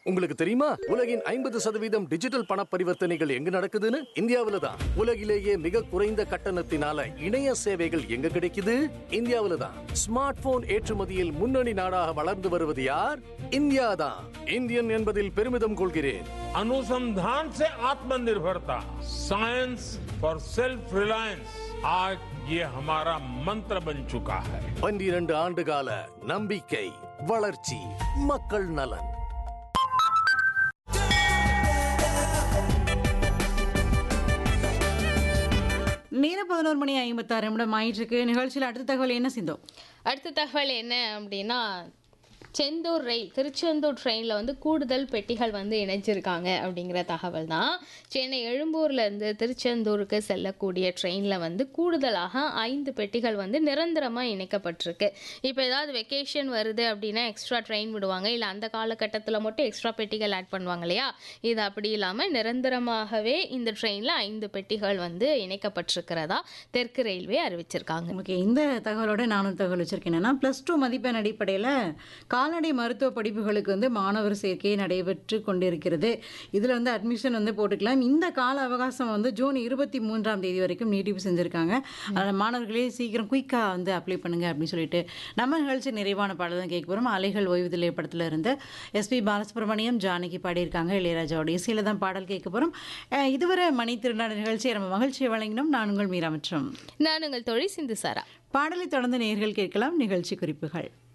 உங்களுக்கு தெரியுமா உலகின் ஐம்பது சதவீதம் டிஜிட்டல் பண பரிவர்த்தனைகள் எங்க நடக்குதுன்னு இந்தியாவில தான் உலகிலேயே மிக குறைந்த கட்டணத்தினால இணைய சேவைகள் எங்க கிடைக்குது இந்தியாவில தான் ஸ்மார்ட் போன் ஏற்றுமதியில் முன்னணி நாடாக வளர்ந்து வருவது யார் இந்தியா தான் இந்தியன் என்பதில் பெருமிதம் கொள்கிறேன் अनुसंधान से आत्मनिर्भरता साइंस फॉर सेल्फ रिलायंस आज ये हमारा मंत्र बन चुका है பன்னிரண்டு ஆண்டுகால நம்பிக்கை வளர்ச்சி மக்கள் நலன் நேரம் பதினோரு மணி ஐம்பத்தாறு நிமிடம் ஆயிட்டிருக்கு நிகழ்ச்சியில் அடுத்த தகவல் என்ன சிந்தோம் அடுத்த தகவல் என்ன அப்படின்னா செந்தூர் ரயில் திருச்செந்தூர் ட்ரெயினில் வந்து கூடுதல் பெட்டிகள் வந்து இணைச்சிருக்காங்க அப்படிங்கிற தகவல் தான் சென்னை எழும்பூர்லேருந்து திருச்செந்தூருக்கு செல்லக்கூடிய ட்ரெயினில் வந்து கூடுதலாக ஐந்து பெட்டிகள் வந்து நிரந்தரமாக இணைக்கப்பட்டிருக்கு இப்போ ஏதாவது வெக்கேஷன் வருது அப்படின்னா எக்ஸ்ட்ரா ட்ரெயின் விடுவாங்க இல்லை அந்த காலகட்டத்தில் மட்டும் எக்ஸ்ட்ரா பெட்டிகள் ஆட் பண்ணுவாங்க இல்லையா இது அப்படி இல்லாமல் நிரந்தரமாகவே இந்த ட்ரெயினில் ஐந்து பெட்டிகள் வந்து இணைக்கப்பட்டிருக்கிறதா தெற்கு ரயில்வே அறிவிச்சிருக்காங்க ஓகே இந்த தகவலோட நானும் தகவல் வச்சிருக்கேன் என்னன்னா ப்ளஸ் டூ மதிப்பெண் அடிப்படையில் கால்நடை மருத்துவ படிப்புகளுக்கு வந்து மாணவர் சேர்க்கை நடைபெற்று கொண்டிருக்கிறது இதில் வந்து அட்மிஷன் வந்து போட்டுக்கலாம் இந்த கால அவகாசம் வந்து ஜூன் இருபத்தி மூன்றாம் தேதி வரைக்கும் நீட்டிப்பு செஞ்சுருக்காங்க அதனால் மாணவர்களே சீக்கிரம் குயிக்காக வந்து அப்ளை பண்ணுங்க அப்படின்னு சொல்லிட்டு நம்ம நிகழ்ச்சி நிறைவான பாடல் தான் கேட்க போகிறோம் அலைகள் ஓய்வுதில்லை படத்தில் இருந்து எஸ்பி பாலசுப்ரமணியம் ஜானகி பாடியிருக்காங்க இளையராஜாவோட இசையில் தான் பாடல் கேட்க போகிறோம் இதுவரை மணி திருநாடு நிகழ்ச்சியை நம்ம மகிழ்ச்சியை வழங்கினோம் நான் உங்கள் மீரா மற்றும் நான் உங்கள் தொழில் சிந்து சாரா பாடலை தொடர்ந்து நேர்கள் கேட்கலாம் நிகழ்ச்சி குறிப்புகள்